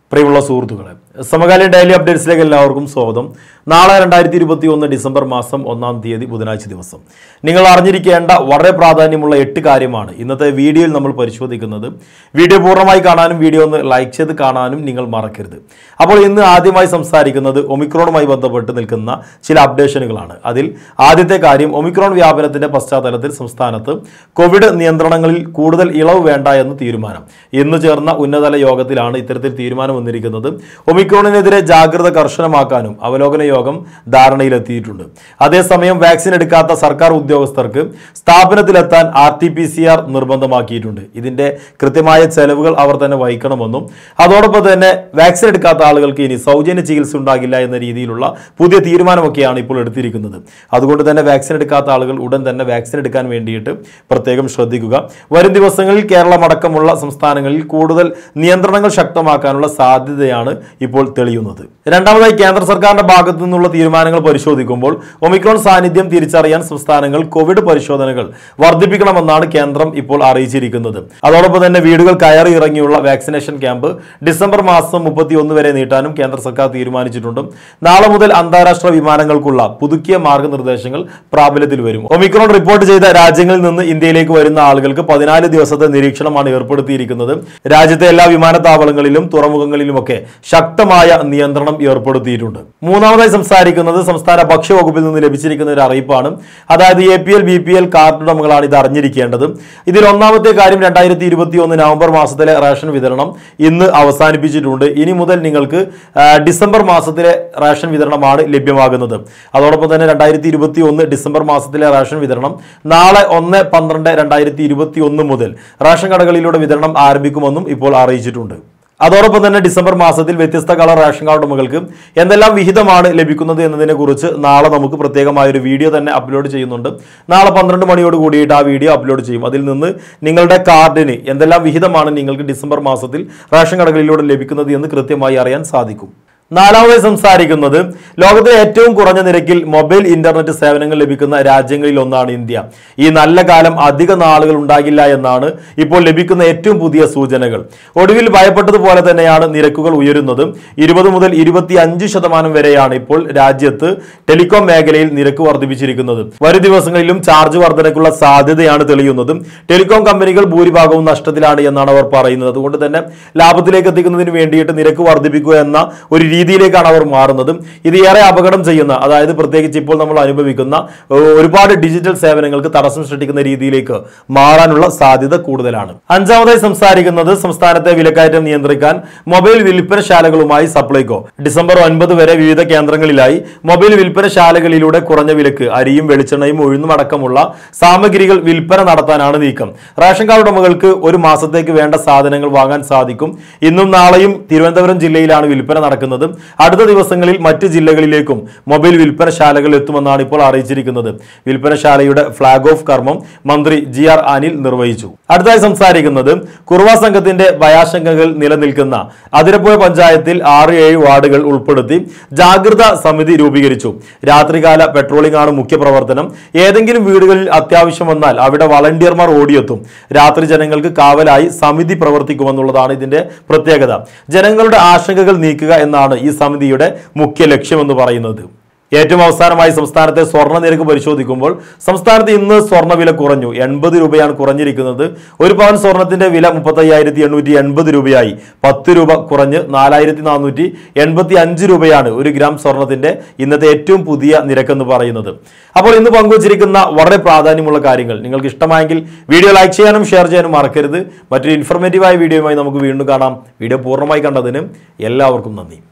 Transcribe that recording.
പ്രിയമുള്ള സുഹൃത്തുക്കളെ സമകാലീന ഡെയിലി അപ്ഡേറ്റ്സിലേക്ക് എല്ലാവർക്കും സ്വാഗതം നാളെ രണ്ടായിരത്തി ഇരുപത്തി ഒന്ന് ഡിസംബർ മാസം ഒന്നാം തീയതി ബുധനാഴ്ച ദിവസം നിങ്ങൾ അറിഞ്ഞിരിക്കേണ്ട വളരെ പ്രാധാന്യമുള്ള എട്ട് കാര്യമാണ് ഇന്നത്തെ വീഡിയോയിൽ നമ്മൾ പരിശോധിക്കുന്നത് വീഡിയോ പൂർണ്ണമായി കാണാനും വീഡിയോ ഒന്ന് ലൈക്ക് ചെയ്ത് കാണാനും നിങ്ങൾ മറക്കരുത് അപ്പോൾ ഇന്ന് ആദ്യമായി സംസാരിക്കുന്നത് ഒമിക്രോണുമായി ബന്ധപ്പെട്ട് നിൽക്കുന്ന ചില അപ്ഡേഷനുകളാണ് അതിൽ ആദ്യത്തെ കാര്യം ഒമിക്രോൺ വ്യാപനത്തിന്റെ പശ്ചാത്തലത്തിൽ സംസ്ഥാനത്ത് കോവിഡ് നിയന്ത്രണങ്ങളിൽ കൂടുതൽ ഇളവ് വേണ്ട എന്ന് തീരുമാനം ഇന്ന് ചേർന്ന ഉന്നതതല യോഗത്തിലാണ് ഇത്തരത്തിൽ തീരുമാനം വന്നിരിക്കുന്നത് ഒമിക്രോണിനെതിരെ ജാഗ്രത കർശനമാക്കാനും അവലോകന യോഗം ധാരണയിലെത്തിയിട്ടുണ്ട് അതേസമയം വാക്സിൻ എടുക്കാത്ത സർക്കാർ ഉദ്യോഗസ്ഥർക്ക് സ്ഥാപനത്തിലെത്താൻ R T P C R നിർബന്ധമാക്കിയിട്ടുണ്ട് ഇതിന്റെ കൃത്യമായ ചെലവുകൾ അവർ തന്നെ വഹിക്കണമെന്നും അതോടൊപ്പം തന്നെ വാക്സിൻ എടുക്കാത്ത ആളുകൾക്ക് ഇനി സൗജന്യ ചികിത്സ ഉണ്ടാകില്ല എന്ന രീതിയിലുള്ള പുതിയ തീരുമാനമൊക്കെയാണ് ഇപ്പോൾ എടുത്തിരിക്കുന്നത് അതുകൊണ്ട് തന്നെ വാക്സിൻ എടുക്കാത്ത ആളുകൾ ഉടൻ തന്നെ വാക്സിൻ എടുക്കാൻ വേണ്ടിയിട്ട് പ്രത്യേകം ശ്രദ്ധിക്കുക വരും ദിവസങ്ങളിൽ കേരളം അടക്കമുള്ള സംസ്ഥാനങ്ങളിൽ കൂടുതൽ നിയന്ത്രണങ്ങൾ ശക്തമാക്കാനുള്ള സാധ്യതയാണ് ഇപ്പോൾ തെളിയുന്നത് രണ്ടാമതായി കേന്ദ്ര സർക്കാരിന്റെ ഭാഗത്തു നിന്നുള്ള തീരുമാനങ്ങൾ പരിശോധിക്കുമ്പോൾ ഒമിക്രോൺ സാന്നിധ്യം തിരിച്ചറിയാൻ സംസ്ഥാനങ്ങൾ കോവിഡ് പരിശോധനകൾ വർദ്ധിപ്പിക്കണമെന്നാണ് കേന്ദ്രം ഇപ്പോൾ അറിയിച്ചിരിക്കുന്നത് അതോടൊപ്പം തന്നെ വീടുകൾ കയറി ഇറങ്ങിയുള്ള വാക്സിനേഷൻ ക്യാമ്പ് ഡിസംബർ മാസം മുപ്പത്തി ഒന്ന് വരെ നീട്ടാനും കേന്ദ്ര സർക്കാർ തീരുമാനിച്ചിട്ടുണ്ട് നാളെ മുതൽ അന്താരാഷ്ട്ര വിമാനങ്ങൾക്കുള്ള പുതുക്കിയ മാർഗനിർദ്ദേശങ്ങൾ പ്രാബല്യത്തിൽ വരും ഒമിക്രോൺ റിപ്പോർട്ട് ചെയ്ത രാജ്യങ്ങളിൽ നിന്ന് ഇന്ത്യയിലേക്ക് വരുന്ന ആളുകൾക്ക് പതിനാല് ദിവസത്തെ നിരീക്ഷണമാണ് ഏർപ്പെടുത്തിയിരിക്കുന്നത് രാജ്യത്തെ എല്ലാ വിമാനത്താവളങ്ങളിലും തുറമുഖങ്ങളിലുമൊക്കെ ശക്തമായ നിയന്ത്രണം ഏർപ്പെടുത്തിയിട്ടുണ്ട് മൂന്നാമതായി സംസാരിക്കുന്നത് സംസ്ഥാന ഭക്ഷ്യവകുപ്പിൽ നിന്ന് ലഭിച്ചിരിക്കുന്ന ഒരു അറിയിപ്പാണ് അതായത് A P L B P L card ഉടമകളാണ് ഇത് അറിഞ്ഞിരിക്കേണ്ടത് ഇതിൽ ഒന്നാമത്തെ കാര്യം രണ്ടായിരത്തി ഇരുപത്തി ഒന്ന് നവംബർ മാസത്തിലെ റേഷൻ വിതരണം ഇന്ന് അവസാനിപ്പിച്ചിട്ടുണ്ട് ഇനി മുതൽ നിങ്ങൾക്ക് ആ, ഡിസംബർ മാസത്തിലെ റേഷൻ വിതരണമാണ് ലഭ്യമാകുന്നത് അതോടൊപ്പം തന്നെ രണ്ടായിരത്തി ഇരുപത്തി ഒന്ന് ഡിസംബർ മാസത്തിലെ റേഷൻ വിതരണം നാളെ ഒന്ന് പന്ത്രണ്ട് രണ്ടായിരത്തി ഇരുപത്തി ഒന്ന് മുതൽ റേഷൻ കടകളിലൂടെ വിതരണം ആരംഭിക്കുമെന്നും ഇപ്പോൾ അറിയിച്ചിട്ടുണ്ട് അതോടൊപ്പം തന്നെ ഡിസംബർ മാസത്തിൽ വ്യത്യസ്ത കളർ റേഷൻ കാർഡ് ഉടമകൾക്ക് എന്തെല്ലാം വിഹിതമാണ് ലഭിക്കുന്നത് എന്നതിനെ കുറിച്ച് നാളെ നമുക്ക് പ്രത്യേകമായ ഒരു വീഡിയോ തന്നെ അപ്ലോഡ് ചെയ്യുന്നുണ്ട് നാളെ പന്ത്രണ്ട് മണിയോട് കൂടിയിട്ട് ആ വീഡിയോ അപ്ലോഡ് ചെയ്യും അതിൽ നിന്ന് നിങ്ങളുടെ കാർഡിന് എന്തെല്ലാം വിഹിതമാണ് നിങ്ങൾക്ക് ഡിസംബർ മാസത്തിൽ റേഷൻ കടകളിലൂടെ ലഭിക്കുന്നത് എന്ന് കൃത്യമായി അറിയാൻ സാധിക്കും നാലാമതായി സംസാരിക്കുന്നത് ലോകത്തിലെ ഏറ്റവും കുറഞ്ഞ നിരക്കിൽ മൊബൈൽ ഇന്റർനെറ്റ് സേവനങ്ങൾ ലഭിക്കുന്ന രാജ്യങ്ങളിൽ ഒന്നാണ് ഇന്ത്യ ഈ നല്ല കാലം അധിക നാളുകൾ ഉണ്ടാകില്ല എന്നാണ് ഇപ്പോൾ ലഭിക്കുന്ന ഏറ്റവും പുതിയ സൂചനകൾ ഒടുവിൽ ഭയപ്പെട്ടതുപോലെ തന്നെയാണ് നിരക്കുകൾ ഉയരുന്നത് ഇരുപത് മുതൽ ഇരുപത്തി അഞ്ച് ശതമാനം വരെയാണ് ഇപ്പോൾ രാജ്യത്ത് ടെലികോം മേഖലയിൽ നിരക്ക് വർദ്ധിപ്പിച്ചിരിക്കുന്നത് വരും ദിവസങ്ങളിലും ചാർജ് വർധനയ്ക്കുള്ള സാധ്യതയാണ് തെളിയുന്നത് ടെലികോം കമ്പനികൾ ഭൂരിഭാഗവും നഷ്ടത്തിലാണ് എന്നാണ് അവർ പറയുന്നത് അതുകൊണ്ട് തന്നെ ലാഭത്തിലേക്ക് എത്തിക്കുന്നതിന് വേണ്ടിയിട്ട് നിരക്ക് വർദ്ധിപ്പിക്കുക എന്ന ഒരു രീതിയിലേക്കാണ് അവർ മാറുന്നത് ഇത് ഏറെ അപകടം ചെയ്യുന്ന അതായത് പ്രത്യേകിച്ച് ഇപ്പോൾ നമ്മൾ അനുഭവിക്കുന്ന ഏഹ്, ഒരുപാട് ഡിജിറ്റൽ സേവനങ്ങൾക്ക് തടസ്സം സൃഷ്ടിക്കുന്ന രീതിയിലേക്ക് മാറാനുള്ള സാധ്യത കൂടുതലാണ് അഞ്ചാമതായി സംസാരിക്കുന്നത് സംസ്ഥാനത്തെ വിലക്കയറ്റം നിയന്ത്രിക്കാൻ മൊബൈൽ വിൽപ്പനശാലകളുമായി സപ്ലൈകോ ഡിസംബർ ഒൻപത് വരെ വിവിധ കേന്ദ്രങ്ങളിലായി മൊബൈൽ വിൽപ്പനശാലകളിലൂടെ കുറഞ്ഞ വിലക്ക് അരിയും വെളിച്ചെണ്ണയും ഉഴുന്നും അടക്കമുള്ള സാമഗ്രികൾ വിൽപ്പന നടത്താനാണ് നീക്കം റേഷൻ കാർഡ് ഉടമകൾക്ക് ഒരു മാസത്തേക്ക് വേണ്ട സാധനങ്ങൾ വാങ്ങാൻ സാധിക്കും ഇന്നും നാളെയും തിരുവനന്തപുരം ജില്ലയിലാണ് വിൽപ്പന നടക്കുന്നത് അടുത്ത ദിവസങ്ങളിൽ മറ്റ് ജില്ലകളിലേക്കും മൊബൈൽ വിൽപ്പനശാലകൾ എത്തുമെന്നാണ് ഇപ്പോൾ അറിയിച്ചിരിക്കുന്നത് വിൽപ്പനശാലയുടെ ഫ്ളാഗ് ഓഫ് കർമ്മം മന്ത്രി ജി ആർ അനിൽ നിർവഹിച്ചു അടുത്തായി സംസാരിക്കുന്നത് കുറുവ സംഘത്തിന്റെ ഭയാശങ്കകൾ നിലനിൽക്കുന്ന അതിരപ്പുഴ പഞ്ചായത്തിൽ ആറ് ഏഴ് വാർഡുകൾ ഉൾപ്പെടുത്തി ജാഗ്രതാ സമിതി രൂപീകരിച്ചു രാത്രികാല പെട്രോളിംഗ് ആണ് മുഖ്യ പ്രവർത്തനം ഏതെങ്കിലും വീടുകളിൽ അത്യാവശ്യം വന്നാൽ അവിടെ വളണ്ടിയർമാർ ഓടിയെത്തും രാത്രി ജനങ്ങൾക്ക് കാവലായി സമിതി പ്രവർത്തിക്കുമെന്നുള്ളതാണ് ഇതിന്റെ പ്രത്യേകത ജനങ്ങളുടെ ആശങ്കകൾ നീക്കുക എന്നാണ് ഈ സമിതിയുടെ മുഖ്യ ലക്ഷ്യമെന്ന് പറയുന്നത് ഏറ്റവും അവസാനമായി സംസ്ഥാനത്തെ സ്വർണ്ണ നിരക്ക് പരിശോധിക്കുമ്പോൾ സംസ്ഥാനത്ത് ഇന്ന് സ്വർണ്ണ വില കുറഞ്ഞു എൺപത് രൂപയാണ് കുറഞ്ഞിരിക്കുന്നത് ഒരു പവൻ സ്വർണത്തിന്റെ വില മുപ്പത്തയ്യായിരത്തി എണ്ണൂറ്റി എൺപത് രൂപയായി പത്ത് രൂപ കുറഞ്ഞ് നാലായിരത്തി നാനൂറ്റി എൺപത്തി അഞ്ച് രൂപയാണ് ഒരു ഗ്രാം സ്വർണത്തിന്റെ ഇന്നത്തെ ഏറ്റവും പുതിയ നിരക്കെന്ന് പറയുന്നത് അപ്പോൾ ഇന്ന് പങ്കുവച്ചിരിക്കുന്ന വളരെ പ്രാധാന്യമുള്ള കാര്യങ്ങൾ നിങ്ങൾക്ക് ഇഷ്ടമായെങ്കിൽ വീഡിയോ ലൈക്ക് ചെയ്യാനും ഷെയർ ചെയ്യാനും മറക്കരുത് മറ്റൊരു ഇൻഫർമേറ്റീവായ വീഡിയോയുമായി നമുക്ക് വീണ്ടും കാണാം വീഡിയോ പൂർണ്ണമായി കണ്ടതിന് എല്ലാവർക്കും നന്ദി